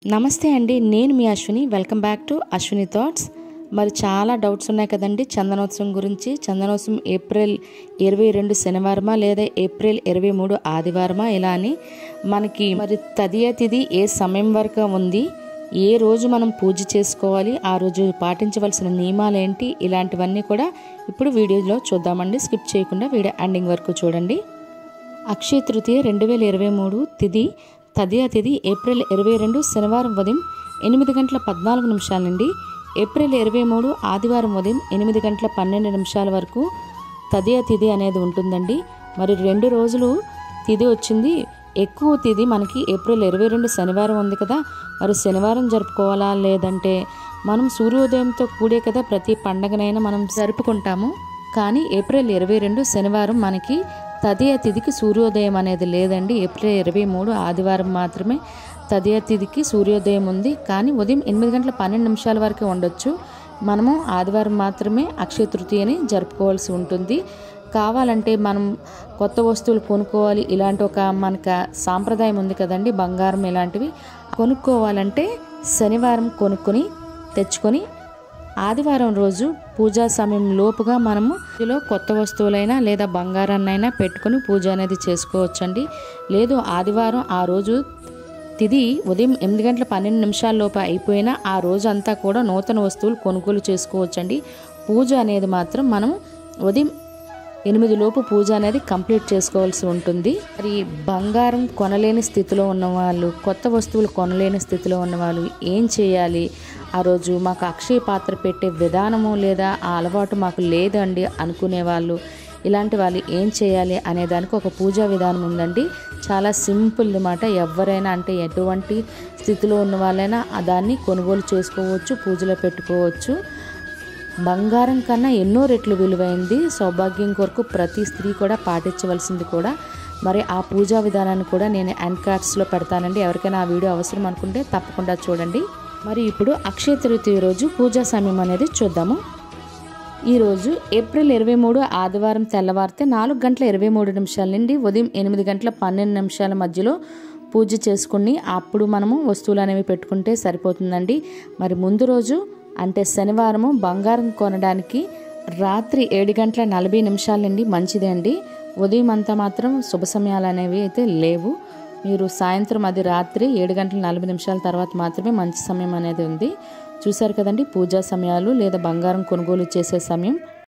నమస్తే అండి నేను మీ Ashwini welcome back to Ashwini thoughts మరి చాలా డౌట్స్ ఉన్నాయి కదండి చందనోత్సవం గురించి చందనోత్సవం ఏప్రిల్ ఇరవై రెండు శనివారమా లేదా ఏప్రిల్ ఇరవై మూడు ఆదివారమా ఇలా అని మనకి మరి తదియ తిథి ఏ సమయం వరకు ఉంది ఏ రోజు మనం పూజ చేసుకోవాలి ఆ రోజు పాటించవలసిన నియమాలు ఏంటి ఇలాంటివన్నీ కూడా ఇప్పుడు వీడియోలో చూద్దామండి స్కిప్ చేయకుండా వీడియో ఎండింగ్ వరకు చూడండి అక్షయ తృతీయ రెండు వేల ఇరవై మూడు తిథి తదియ తిథి ఏప్రిల్ ఇరవై రెండు శనివారం ఉదయం ఎనిమిది గంటల పద్నాలుగు నిమిషాల నుండి ఏప్రిల్ ఇరవై మూడు ఆదివారం ఉదయం ఎనిమిది గంటల పన్నెండు నిమిషాల వరకు తదియ తిథి అనేది ఉంటుందండి మరి రెండు రోజులు తిథి వచ్చింది ఎక్కువ తిథి మనకి ఏప్రిల్ ఇరవై రెండు శనివారం ఉంది కదా మరి శనివారం జరుపుకోవాలా లేదంటే మనం సూర్యోదయంతో కూడే కదా ప్రతి పండగనైనా మనం జరుపుకుంటాము కానీ ఏప్రిల్ ఇరవై రెండు శనివారం మనకి తదియ తిథికి సూర్యోదయం అనేది లేదండి ఏప్రిల్ ఇరవై మూడు ఆదివారం మాత్రమే తదియ తిథికి సూర్యోదయం ఉంది కానీ ఉదయం ఎనిమిది గంటల పన్నెండు నిమిషాల వరకే ఉండొచ్చు మనము ఆదివారం మాత్రమే అక్షయ తృతీయని జరుపుకోవాల్సి ఉంటుంది కావాలంటే మనం కొత్త వస్తువులు కొనుక్కోవాలి ఇలాంటి ఒక మనకు సాంప్రదాయం ఉంది కదండి బంగారం ఇలాంటివి కొనుక్కోవాలంటే శనివారం కొనుక్కొని తెచ్చుకొని ఆదివారం రోజు పూజా సమయం లోపుగా మనము ఇందులో కొత్త వస్తువులైనా లేదా బంగారాన్నైనా పెట్టుకొని పూజ అనేది చేసుకోవచ్చండి లేదు ఆదివారం ఆ రోజు తిది ఉదయం ఎనిమిది గంటల పన్నెండు నిమిషాల లోపు అయిపోయినా ఆ రోజు అంతా కూడా నూతన వస్తువులు కొనుగోలు చేసుకోవచ్చండి పూజ అనేది మాత్రం మనం ఉదయం ఎనిమిది లోపు పూజ అనేది కంప్లీట్ చేసుకోవాల్సి ఉంటుంది మరి బంగారం కొనలేని స్థితిలో ఉన్నవాళ్ళు కొత్త వస్తువులు కొనలేని స్థితిలో ఉన్నవాళ్ళు ఏం చేయాలి ఆ రోజు మాకు అక్షయ పాత్ర పెట్టే విధానము లేదా ఆ అలవాటు మాకు లేదండి అనుకునే వాళ్ళు ఇలాంటి వాళ్ళు ఏం చేయాలి అనే దానికి ఒక పూజా విధానం ఉందండి చాలా సింపుల్ అనమాట ఎవరైనా అంటే ఎటువంటి స్థితిలో ఉన్న వాళ్ళైనా దాన్ని కొనుగోలు చేసుకోవచ్చు పూజలో పెట్టుకోవచ్చు బంగారం కన్నా ఎన్నో రెట్లు విలువైంది సౌభాగ్యం కొరకు ప్రతి స్త్రీ కూడా పాటించవలసింది కూడా మరి ఆ పూజా విధానాన్ని కూడా నేను ఎండ్ కార్డ్స్లో పెడతానండి ఎవరికైనా ఆ వీడియో అవసరం అనుకుంటే తప్పకుండా చూడండి మరి ఇప్పుడు అక్షయ తృతీయ రోజు పూజా సమయం అనేది చూద్దాము ఈరోజు ఏప్రిల్ ఇరవై మూడు ఆదివారం తెల్లవారితే నాలుగు గంటల ఇరవై మూడు నిమిషాల నుండి ఉదయం ఎనిమిది గంటల పన్నెండు నిమిషాల మధ్యలో పూజ చేసుకుని అప్పుడు మనము వస్తువులు అనేవి పెట్టుకుంటే సరిపోతుందండి మరి ముందు రోజు అంటే శనివారము బంగారం కొనడానికి రాత్రి ఏడు గంటల నలభై నిమిషాల నుండి మంచిదే అండి ఉదయం అంతా మాత్రం శుభ సమయాలు అనేవి అయితే లేవు మీరు సాయంత్రం అది రాత్రి ఏడు గంటల నలభై నిమిషాల తర్వాత మాత్రమే మంచి సమయం అనేది ఉంది చూశారు కదండి పూజా సమయాలు లేదా బంగారం కొనుగోలు చేసే సమయం